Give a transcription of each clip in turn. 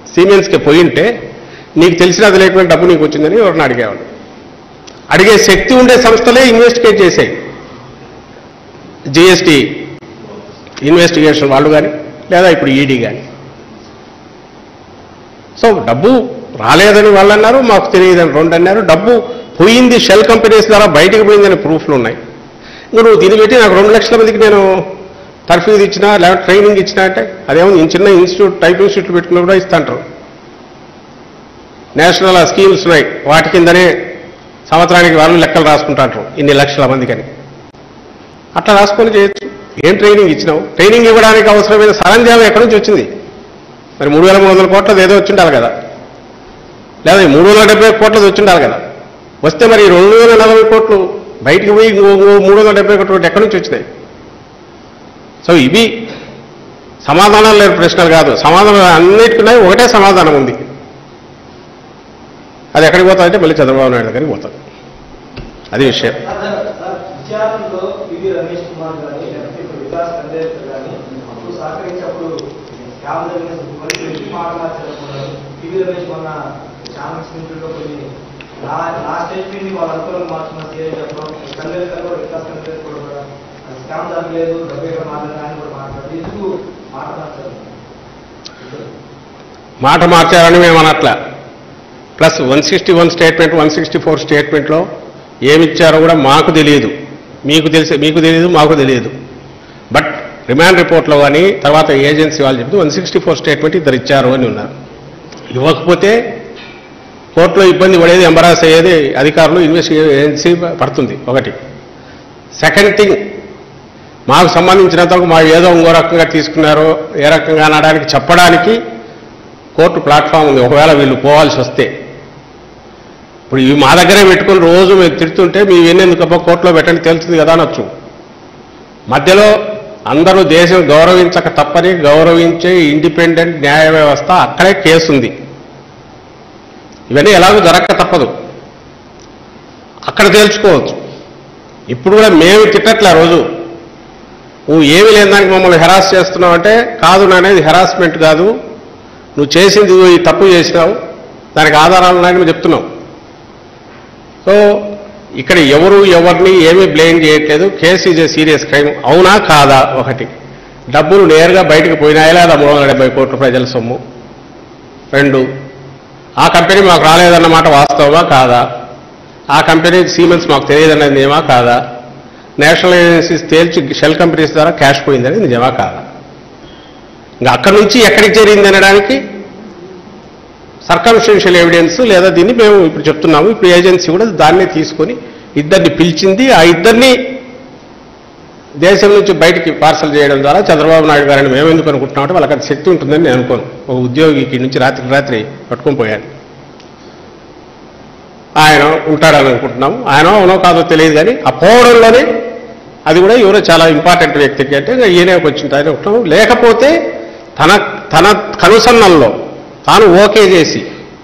సీమెన్స్కి పోయి ఉంటే నీకు తెలిసిన అది లేకుండా డబ్బు నీకు వచ్చిందని ఎవరిని అడిగేవాడు అడిగే శక్తి ఉండే సంస్థలే ఇన్వెస్టిగేట్ చేసాయి జిఎస్టి ఇన్వెస్టిగేషన్ వాళ్ళు కానీ లేదా ఇప్పుడు ఈడీ కానీ సో డబ్బు రాలేదని వాళ్ళు అన్నారు మాకు తెలియదని రెండు అన్నారు డబ్బు పోయింది షెల్ కంపెనీస్ ద్వారా బయటకు పోయిందని ప్రూఫ్లు ఉన్నాయి ఇంకా నువ్వు దీన్ని పెట్టి నాకు రెండు లక్షల మందికి నేను తర్ఫీదు ఇచ్చినా లేకపోతే ట్రైనింగ్ ఇచ్చినా అంటే అదేమో నేను చిన్న ఇన్స్టిట్యూట్ టైప్ ఇన్స్టిట్యూట్ పెట్టుకుని కూడా ఇస్తాంటారు నేషనల్ స్కీమ్స్ ఉన్నాయి వాటి కిందనే సంవత్సరానికి వాళ్ళు లెక్కలు రాసుకుంటాంటారు ఇన్ని లక్షల మందికని అట్లా రాసుకొని చేయొచ్చు ఏం ట్రైనింగ్ ఇచ్చినావు ట్రైనింగ్ ఇవ్వడానికి అవసరమైన సరంజామం ఎక్కడి నుంచి వచ్చింది మరి మూడు వేల మూడు వందల కోట్లది ఏదో వచ్చిండాలి కదా లేదా ఈ మూడు వందల డెబ్బై కోట్లది వచ్చిండాలి కదా వస్తే మరి ఈ రెండు వేల నలభై కోట్లు బయటికి పోయి ఇంకో ఇంకో మూడు వందల డెబ్బై కోట్లు ఎక్కడి నుంచి వచ్చినాయి సో ఇవి సమాధానాలు లేని ప్రశ్నలు కాదు సమాధానం అన్నిటికీ ఒకటే సమాధానం ఉంది అది ఎక్కడికి పోతుందంటే మళ్ళీ చంద్రబాబు నాయుడు దగ్గరికి పోతుంది అది విషయం విచారణలో పివి రమేష్ కుమార్ గాని లేకపోతే ఇప్పుడు వికాస్ కండేకర్ గాని అప్పుడు సహకరించినప్పుడు స్కామ్ జరిగిన మరి వ్యక్తి మాట మార్చారు పివి రమేష్ మొన్న చాలా లో కొన్ని నా నా స్టేట్మెంట్ వాళ్ళ అనుకూలంగా మార్చుకున్న సీఎం చెప్పడం కండేకర్ కూడా వికాస్ కండేకర్ కూడా కూడా స్కామ్ జరగలేదు డబ్బు ఇక్కడ మాట్లాడారు అని కూడా మాట్లాడారు ఎందుకు మాట మార్చారు మాట మార్చారని మేము అనట్లా plus one sixty one statement one sixty four స్టేట్మెంట్లో ఏమిచ్చారో కూడా మాకు తెలియదు మీకు తెలిసి మీకు తెలియదు మాకు తెలియదు బట్ రిమాండ్ రిపోర్ట్లో కానీ తర్వాత ఏజెన్సీ వాళ్ళు చెప్తే వన్ సిక్స్టీ ఫోర్ స్టేట్మెంట్ ఇద్దరు ఇచ్చారు అని ఉన్నారు ఇవ్వకపోతే కోర్టులో ఇబ్బంది పడేది ఎంబరాస్ అయ్యేది అధికారులు ఇన్వెస్టిగేషన్ ఏజెన్సీ పడుతుంది ఒకటి సెకండ్ థింగ్ మాకు సంబంధించినంతవరకు మా ఏదో ఇంకో రకంగా తీసుకున్నారో ఏ రకంగా అనడానికి చెప్పడానికి కోర్టు ప్లాట్ఫామ్ ఉంది ఒకవేళ వీళ్ళు పోవాల్సి వస్తే ఇప్పుడు ఇవి మా దగ్గరే పెట్టుకుని రోజు మేము తిడుతుంటే మీ ఎన్నెందుకబ్బా కోర్టులో పెట్టండి తెలుస్తుంది కదా అనొచ్చు మధ్యలో అందరూ దేశం గౌరవించక తప్పని గౌరవించే ఇండిపెండెంట్ న్యాయ వ్యవస్థ అక్కడే కేసు ఉంది ఇవన్నీ ఎలాగో జరగక తప్పదు అక్కడ తేల్చుకోవచ్చు ఇప్పుడు కూడా మేము తిట్టట్లే రోజు నువ్వు ఏమి లేని దానికి మమ్మల్ని హెరాస్ చేస్తున్నావు అంటే కాదు నానేది హెరాస్మెంట్ కాదు నువ్వు చేసింది ఈ తప్పు చేసినావు దానికి ఆధారాలు ఉన్నాయని మేము చెప్తున్నావు సో ఇక్కడ ఎవరు ఎవరిని ఏమీ బ్లేమ్ చేయట్లేదు case is a serious crime అవునా కాదా ఒకటి డబ్బులు నేరుగా బయటకు పోయినాయా లేదా మూడు వందల డెబ్బై కోట్ల ప్రజల సొమ్ము రెండు ఆ కంపెనీ మాకు రాలేదన్నమాట వాస్తవమా కాదా ఆ కంపెనీ సీమెన్స్ మాకు తెలియదన్నది నిజమా కాదా నేషనల్ ఏజెన్సీస్ తేల్చి షెల్ కంపెనీస్ ద్వారా క్యాష్ పోయిందని నిజమా కాదా ఇంకా అక్కడి నుంచి ఎక్కడికి చేరింది అనడానికి సర్కమ్స్టెన్షియల్ ఎవిడెన్స్ లేదా దీన్ని మేము ఇప్పుడు చెప్తున్నాము ఇప్పుడు ఏజెన్సీ కూడా దాన్నే తీసుకొని ఇద్దరిని పిలిచింది ఆ ఇద్దరిని దేశం నుంచి బయటికి పార్సల్ చేయడం ద్వారా చంద్రబాబు నాయుడు గారిని మేము ఎందుకు అనుకుంటున్నామంటే వాళ్ళకి అంత శక్తి ఉంటుందని నేను అనుకోను ఒక ఉద్యోగికి నుంచి రాత్రి రాత్రి పట్టుకొని పోయాను ఆయన ఉంటాడని అనుకుంటున్నాము ఆయన అవునో కాదో తెలియదు కానీ ఆ పోవడంలోనే అది కూడా ఎవరో చాలా ఇంపార్టెంట్ వ్యక్తికి అంటే ఇంకా ఈయనే వచ్చింది ఆయన అనుకుంటున్నాము లేకపోతే తన తన కనుసన్నల్లో తాను ఓకే చేసి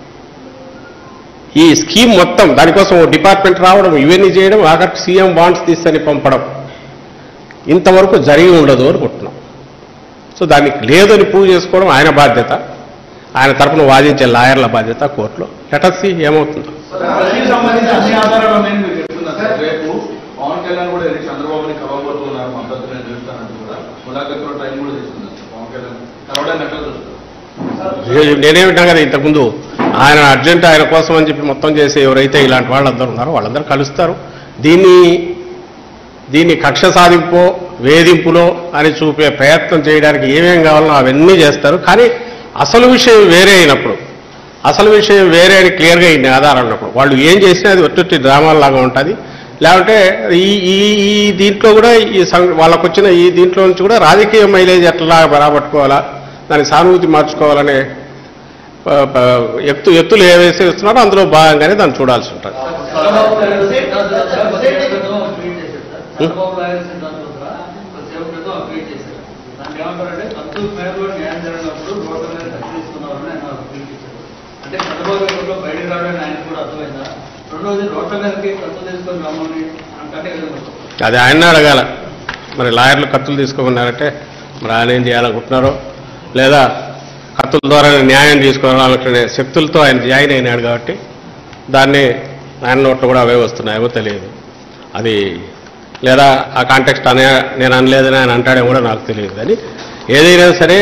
ఈ స్కీమ్ మొత్తం దానికోసం ఓ డిపార్ట్మెంట్ రావడం ఇవన్నీ చేయడం ఆఖరికి సీఎం బాండ్స్ తీస్తని పంపడం ఇంతవరకు జరిగి ఉండదు అనుకుంటున్నాం సో దానికి లేదని ప్రూవ్ చేసుకోవడం ఆయన బాధ్యత ఆయన తరపున వాదించే లాయర్ల బాధ్యత కోర్టులో లెటర్సీ ఏమవుతుందో అవినీతికి సంబంధించి అన్ని ఆధారాలు ఉన్నాయని మీరు చెప్తున్నారు సార్ రేపు పవన్ కళ్యాణ్ కూడా వెళ్ళి చంద్రబాబుని కలవబోతున్నారు మద్దతు నేను చూస్తానంటూ కూడా ములాఖత్లో టైం కూడా తీసుకున్నారు పవన్ కళ్యాణ్ కలవడానికి ఎట్లా చూస్తారు ఏ- నేనేమిటా కదా ఇంతకుముందు ఆయన అర్జెంట్ ఆయన కోసం అని చెప్పి మొత్తం చేసి ఎవరైతే ఇలాంటి వాళ్ళందరూ ఉన్నారో వాళ్ళందరూ కలుస్తారు దీన్ని దీన్ని కక్ష సాధింపో వేధింపులో అని చూపే ప్రయత్నం చేయడానికి ఏమేం కావాలో అవన్నీ చేస్తారు కానీ అసలు విషయం వేరే అయినప్పుడు అసలు విషయం వేరే అని క్లియర్గా ఇన్ని ఆధారాలు ఉన్నప్పుడు వాళ్ళు ఏం చేసినా అది ఒట్టి డ్రామాలాగా ఉంటుంది లేకుంటే ఈ ఈ ఈ దీంట్లో కూడా ఈ సం- వాళ్ళకు వచ్చిన ఈ దీంట్లో నుంచి కూడా రాజకీయ మైలేజ్ ఎట్లా బరాబట్టుకోవాలా దాని సానుభూతి మార్చుకోవాలనే ప- ప- ఎత్తు ఎత్తులు ఏవేసి ఇస్తున్నారో అందులో భాగంగానే దాన్ని చూడాల్సి ఉంటుంది చంద్రబాబు నాయుడు కొద్దిసేపు క్రితం ఒక ట్వీట్ చేశారు సార్. చంద్రబాబు నాయుడు సిద్ధాంతం ద్వారా కొద్దిసేపు క్రితం ఒక ట్వీట్ చేశారు దానికి ఏమంటారంటే కంతు మేరలో న్యాయం జరిగినప్పుడు రోడ్ల మీద కత్తిరిస్తున్నారని ఆయన ఒక ట్వీట్ చేశారు అంటే చంద్రబాబు గారు బయటకు రావడానికి ఆయనకు కూడా అర్థమైందా రెండోది రోడ్ల మీదకి కత్తు తీసుకొని రమ్మని అంటే విధంగా అది ఆయన అడగాల మరి లాయర్లు కత్తులు తీసుకోమన్నారంటే మరి ఆయన ఏం చేయాలనుకుంటున్నారో లేదా కత్తుల ద్వారా న్యాయం తీసుకోవాలనుకునే శక్తులతో ఆయన జాయిన్ అయినాడు కాబట్టి దాన్ని ఆయన నోట్లో కూడా అవే వస్తున్నాయేమో తెలియదు అది లేదా ఆ కాంటెక్స్ట్ అనే నేను అనలేదని ఆయన అంటాడేమో కూడా నాకు తెలియదు కానీ ఏదైనా సరే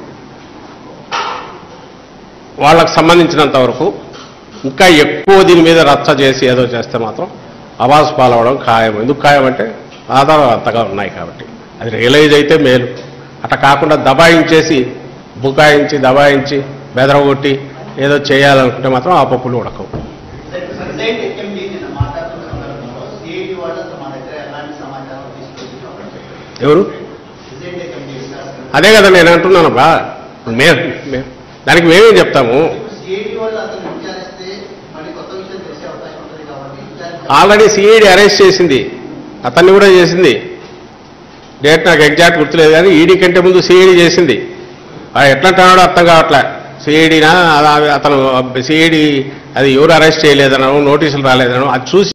వాళ్ళకు సంబంధించినంత వరకు ఇంకా ఎక్కువ దీని మీద రచ్చ చేసి ఏదో చేస్తే మాత్రం అవాస్ పాలవడం ఖాయం ఎందుకు ఖాయం అంటే ఆధారాలు అంతగా ఉన్నాయి కాబట్టి అది రియలైజ్ అయితే మేలు అట్లా కాకుండా దబాయించేసి బుకాయించి దబాయించి బెదరగొట్టి ఏదో చేయాలనుకుంటే మాత్రం ఆ పప్పులు ఉడకవు ప్రెసిడెంట్ ఎక్ఎండి నిన్న మాట్లాడుతున్న సందర్భంలో సిఐడి వాళ్ళు అసలు మా దగ్గర ఎలాంటి సమాచారం తీసుకొచ్చి ఎవరు ప్రెసిడెంట్ ఎక్ఎండి అదే కదా నేను అంటున్నాను బా మేము మేము దానికి మేమేం చెప్తాము సిఐడి వాళ్ళు అసలు విచారిస్తే మళ్ళీ కొత్త విషయం తెలిసే అవకాశం ఉంటుంది కాబట్టి విచారించాలి. ఆల్రెడీ సిఐడి అరెస్ట్ చేసింది అతన్ని కూడా చేసింది డేట్ నాకు ఎగ్జాక్ట్ గుర్తులేదు కానీ ఈడీ కంటే ముందు సిఐడి చేసింది ఆ ఎట్లా అంటున్నాడో అర్థం కావట్లే సిఐడినా అతను సిఐడి అది ఎవరు అరెస్ట్ చేయలేదనో నోటీసులు రాలేదనో అది చూసి